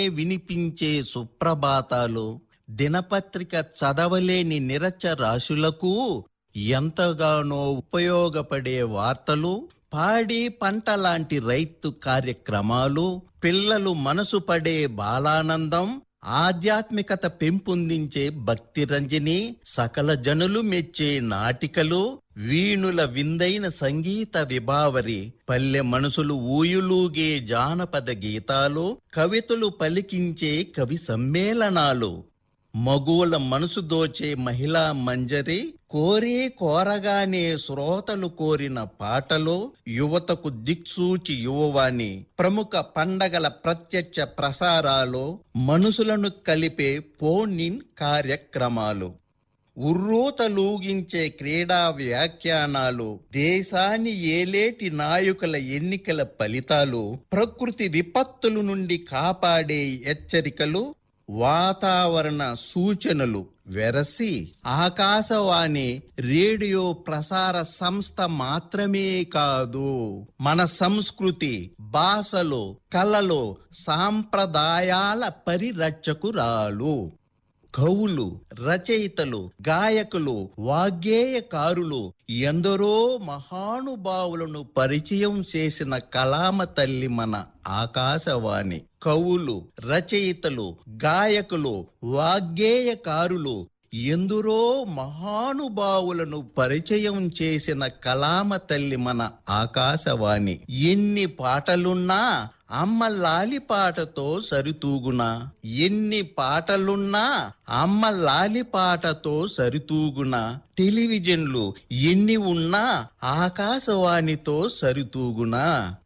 వినిపించే సుప్రభాతాలు దినపత్రిక చదవలేని నిరచ్చరాశులకు ఎంతగానో ఉపయోగపడే వార్తలు పాడి పంట లాంటి రైతు కార్యక్రమాలు పిల్లలు మనసు పడే బాలానందం ఆధ్యాత్మికత పెంపొందించే భక్తి రంజని సకల జనులు మెచ్చే నాటికలు వీణుల విందైన సంగీత విభావరి పల్లె మనసులు ఊయులూగే జానపద గీతాలు కవితలు పలికించే కవి సమ్మేళనాలు మగువుల మనసు దోచే మహిళా మంజరి కోరి కోరగానే శ్రోతలు కోరిన పాటలు యువతకు దిక్సూచి యువవాణి ప్రముఖ పండగల ప్రత్యక్ష ప్రసారాలు మనుషులను కలిపే ఫోన్ ఇన్ కార్యక్రమాలు ఉర్రూతలూగించే క్రీడా వ్యాఖ్యానాలు దేశాన్ని ఏలేటి నాయకుల ఎన్నికల ఫలితాలు ప్రకృతి విపత్తుల నుండి కాపాడే హెచ్చరికలు వాతావరణ సూచనలు వెరసి ఆకాశవాణి రేడియో ప్రసార సంస్థ మాత్రమే కాదు మన సంస్కృతి భాషలు కళలు సాంప్రదాయాల పరిరక్షకురాలు కవులు రచయితలు గాయకులు వాగ్గేయకారులు ఎందరో మహానుభావులను పరిచయం చేసిన కలామ తల్లి మన ఆకాశవాణి కవులు రచయితలు గాయకులు వాగ్గేయకారులు ఎందరో మహానుభావులను పరిచయం చేసిన కలామ తల్లి మన ఆకాశవాణి ఎన్ని పాటలున్నా అమ్మ లాలి పాటతో సరితూగునా ఎన్ని పాటలున్నా అమ్మ లాలి పాటతో సరితూగునా టెలివిజన్లు ఎన్ని ఉన్నా ఆకాశవాణితో సరితూగునా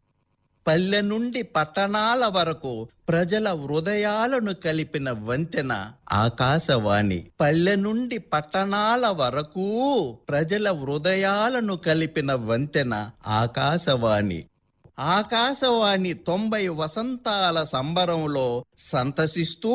పల్లె నుండి పట్టణాల వరకు ప్రజల హృదయాలను కలిపిన వంతెన ఆకాశవాణి పల్లె నుండి పట్టణాల వరకు ప్రజల హృదయాలను కలిపిన వంతెన ఆకాశవాణి ఆకాశవాణి తొంభై వసంతాల సంబరంలో సంతసిస్తూ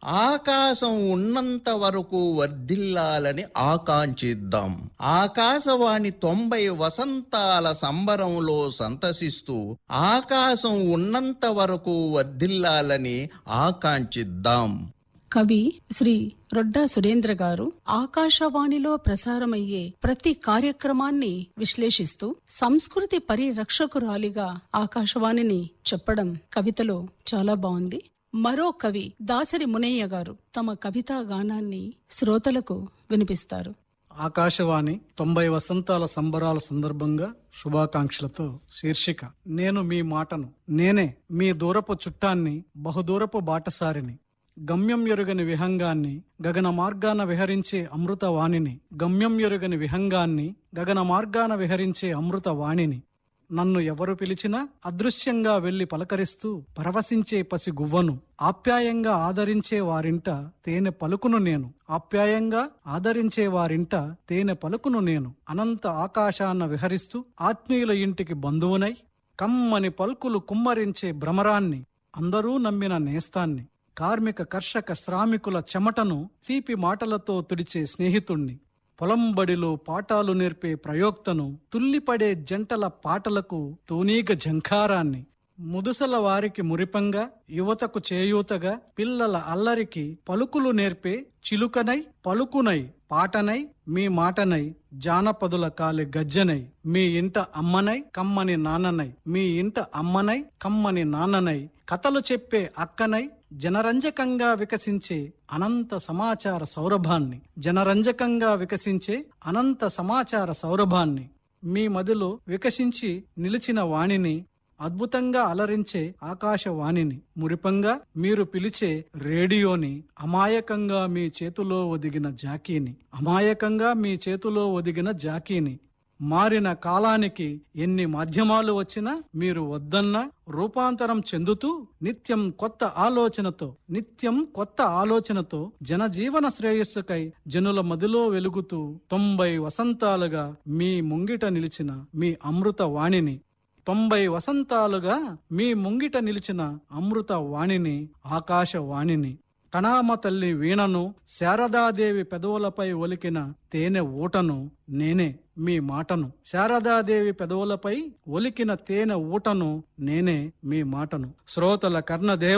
ఆకాశం ఉన్నంత వరకు వర్ధిల్లాలని ఆకాంక్షిద్దాం ఆకాశవాణి తొంభై వసంతాల సంబరంలో సంతసిస్తూ ఆకాశం ఉన్నంత వరకు వర్ధిల్లాలని ఆకాంక్షిద్దాం కవి శ్రీ రొడ్డా సురేంద్ర గారు ఆకాశవాణిలో ప్రసారమయ్యే ప్రతి కార్యక్రమాన్ని విశ్లేషిస్తూ సంస్కృతి పరిరక్షకురాలిగా ఆకాశవాణిని చెప్పడం కవితలో చాలా బాగుంది మరో కవి దాసరి మునయ్య గారు తమ కవితా గానాన్ని శ్రోతలకు వినిపిస్తారు ఆకాశవాణి తొంభై వసంతాల సంబరాల సందర్భంగా శుభాకాంక్షలతో శీర్షిక నేను మీ మాటను నేనే మీ దూరపు చుట్టాన్ని బహుదూరపు బాటసారిని గమ్యం ఎరుగని విహంగాన్ని గగన మార్గాన విహరించే అమృత వాణిని గమ్యం ఎరుగని విహంగాన్ని గగన మార్గాన విహరించే అమృత వాణిని నన్ను ఎవరు పిలిచినా అదృశ్యంగా వెళ్లి పలకరిస్తూ పరవశించే పసి గువ్వను ఆప్యాయంగా ఆదరించే వారింట తేనె పలుకును నేను ఆప్యాయంగా ఆదరించే వారింట తేనె పలుకును నేను అనంత ఆకాశాన విహరిస్తూ ఆత్మీయుల ఇంటికి బంధువునై కమ్మని పల్కులు కుమ్మరించే భ్రమరాన్ని అందరూ నమ్మిన నేస్తాన్ని కార్మిక కర్షక శ్రామికుల చెమటను తీపి మాటలతో తుడిచే స్నేహితుణ్ణి పొలంబడిలో పాఠాలు నేర్పే ప్రయోక్తను తుల్లిపడే జంటల పాటలకు తూనీగ ఝంకారాన్ని ముదుసల వారికి మురిపంగా యువతకు చేయూతగా పిల్లల అల్లరికి పలుకులు నేర్పే చిలుకనై పలుకునై పాటనై మీ మాటనై జానపదుల కాలి గజ్జనై మీ ఇంట అమ్మనై కమ్మని నాన్ననై మీ ఇంట అమ్మనై కమ్మని నాన్ననై కథలు చెప్పే అక్కనై జనరంజకంగా వికసించే అనంత సమాచార సౌరభాన్ని జనరంజకంగా వికసించే అనంత సమాచార సౌరభాన్ని మీ మదిలో వికసించి నిలిచిన వాణిని అద్భుతంగా అలరించే ఆకాశవాణిని మురిపంగా మీరు పిలిచే రేడియోని అమాయకంగా మీ చేతిలో ఒదిగిన జాకీని అమాయకంగా మీ చేతిలో ఒదిగిన జాకీని మారిన కాలానికి ఎన్ని మాధ్యమాలు వచ్చినా మీరు వద్దన్నా రూపాంతరం చెందుతూ నిత్యం కొత్త ఆలోచనతో నిత్యం కొత్త ఆలోచనతో జనజీవన శ్రేయస్సుకై జనుల మదిలో వెలుగుతూ తొంభై వసంతాలుగా మీ ముంగిట నిలిచిన మీ అమృత వాణిని తొంభై వసంతాలుగా మీ ముంగిట నిలిచిన అమృత వాణిని ఆకాశవాణిని కణామ తల్లి వీణను శారదాదేవి పెదవులపై ఒలికిన తేనె ఊటను నేనే మీ మాటను శారదాదేవి పెదవులపై ఒలికిన తేనె ఊటను నేనే మీ మాటను శ్రోతల కర్ణదేవ